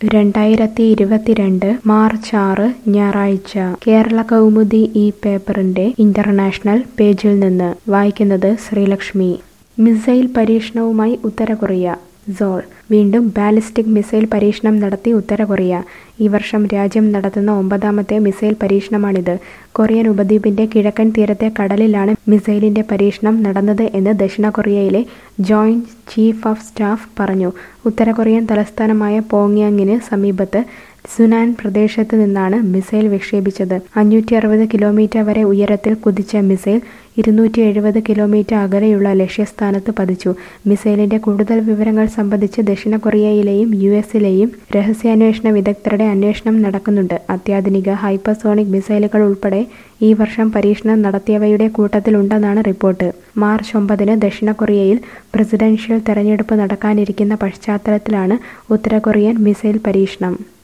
രണ്ടായിരത്തി ഇരുപത്തിരണ്ട് മാർച്ച് ആറ് ഞായറാഴ്ച കേരള കൗമുദി ഈ പേപ്പറിന്റെ ഇന്റർനാഷണൽ പേജിൽ നിന്ന് വായിക്കുന്നത് ശ്രീലക്ഷ്മി മിസൈൽ പരീക്ഷണവുമായി ഉത്തര കൊറിയ സോൾ വീണ്ടും ബാലിസ്റ്റിക് മിസൈൽ പരീക്ഷണം നടത്തി ഉത്തര കൊറിയ ഈ വർഷം രാജ്യം നടത്തുന്ന ഒമ്പതാമത്തെ മിസൈൽ പരീക്ഷണമാണിത് കൊറിയൻ ഉപദ്വീപിന്റെ കിഴക്കൻ തീരത്തെ കടലിലാണ് മിസൈലിന്റെ പരീക്ഷണം നടന്നത് എന്ന് ദക്ഷിണ കൊറിയയിലെ ജോയിന്റ് ചീഫ് ഓഫ് സ്റ്റാഫ് പറഞ്ഞു ഉത്തര കൊറിയൻ തലസ്ഥാനമായ പോങ്യാങ്ങിന് സമീപത്ത് സുനാൻ പ്രദേശത്ത് നിന്നാണ് മിസൈൽ വിക്ഷേപിച്ചത് അഞ്ഞൂറ്റി അറുപത് കിലോമീറ്റർ വരെ ഉയരത്തിൽ കുതിച്ച മിസൈൽ ഇരുന്നൂറ്റി എഴുപത് കിലോമീറ്റർ അകലെയുള്ള ലക്ഷ്യസ്ഥാനത്ത് പതിച്ചു മിസൈലിന്റെ കൂടുതൽ വിവരങ്ങൾ സംബന്ധിച്ച് ദക്ഷിണ കൊറിയയിലെയും യു എസിലെയും രഹസ്യാന്വേഷണ വിദഗ്ധരുടെ അന്വേഷണം നടക്കുന്നുണ്ട് അത്യാധുനിക ഹൈപ്പർസോണിക് മിസൈലുകൾ ഉൾപ്പെടെ ഈ വർഷം പരീക്ഷണം നടത്തിയവയുടെ കൂട്ടത്തിലുണ്ടെന്നാണ് റിപ്പോർട്ട് മാർച്ച് ഒമ്പതിന് ദക്ഷിണ കൊറിയയിൽ പ്രസിഡൻഷ്യൽ തെരഞ്ഞെടുപ്പ് നടക്കാനിരിക്കുന്ന പശ്ചാത്തലത്തിലാണ് ഉത്തര കൊറിയൻ മിസൈൽ പരീക്ഷണം